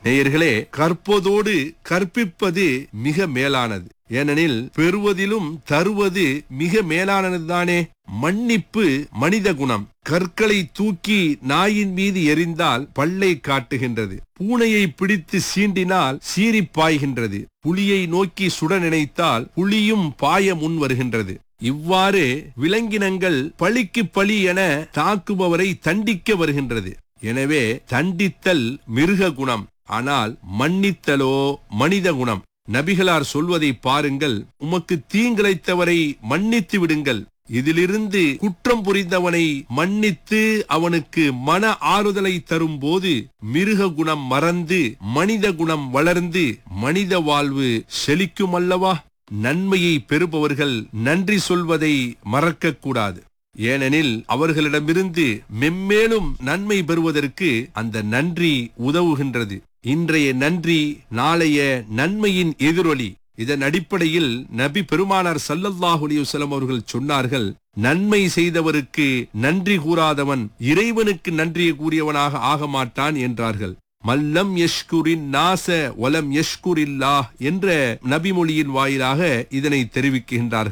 நேயர்களே கற்பதோடு கற்பிப்பது மிக மேலானது ஏனெனில் பெறுவதிலும் தருவது மிக மேலானதுதானே மன்னிப்பு மனித குணம் கற்களை தூக்கி நாயின் மீது எரிந்தால் பல்லை காட்டுகின்றது பூனையை பிடித்து சீண்டினால் சீறி பாய்கின்றது புலியை நோக்கி சுட நினைத்தால் புலியும் பாய முன் வருகின்றது இவ்வாறு விலங்கினங்கள் பழிக்கு பழி என தாக்குபவரை தண்டிக்க வருகின்றது எனவே தண்டித்தல் மிருக குணம் ஆனால் மன்னித்தலோ மனித குணம் நபிகளார் சொல்வதை பாருங்கள் உமக்கு தீங்கிழைத்தவரை மன்னித்து விடுங்கள் இதிலிருந்து குற்றம் புரிந்தவனை மன்னித்து அவனுக்கு மன ஆறுதலை தரும் போது மிருக குணம் மறந்து மனித குணம் வளர்ந்து மனித வாழ்வு செழிக்கும் அல்லவா நன்மையை பெறுபவர்கள் நன்றி சொல்வதை மறக்க கூடாது ஏனெனில் அவர்களிடமிருந்து மெம்மேலும் நன்மை பெறுவதற்கு அந்த நன்றி உதவுகின்றது இன்றைய நன்றி நாளைய நன்மையின் எதிரொலி இதன் அடிப்படையில் நபி பெருமானார் சல்லல்லாஹு அலைஹி வஸல்லம் அவர்கள் சொன்னார்கள் நன்மை செய்தவருக்கு நன்றி கூறாதவன் இறைவனுக்கு நன்றி கூறியவனாக ஆக மாட்டான் என்றார்கள் மல்லம் யஷ்குரின் நாச வலம் யஷ்குரில்லாஹ் என்ற நபிமொழியின் வாயிலாக இதனை தெரிவிக்கின்றார்கள்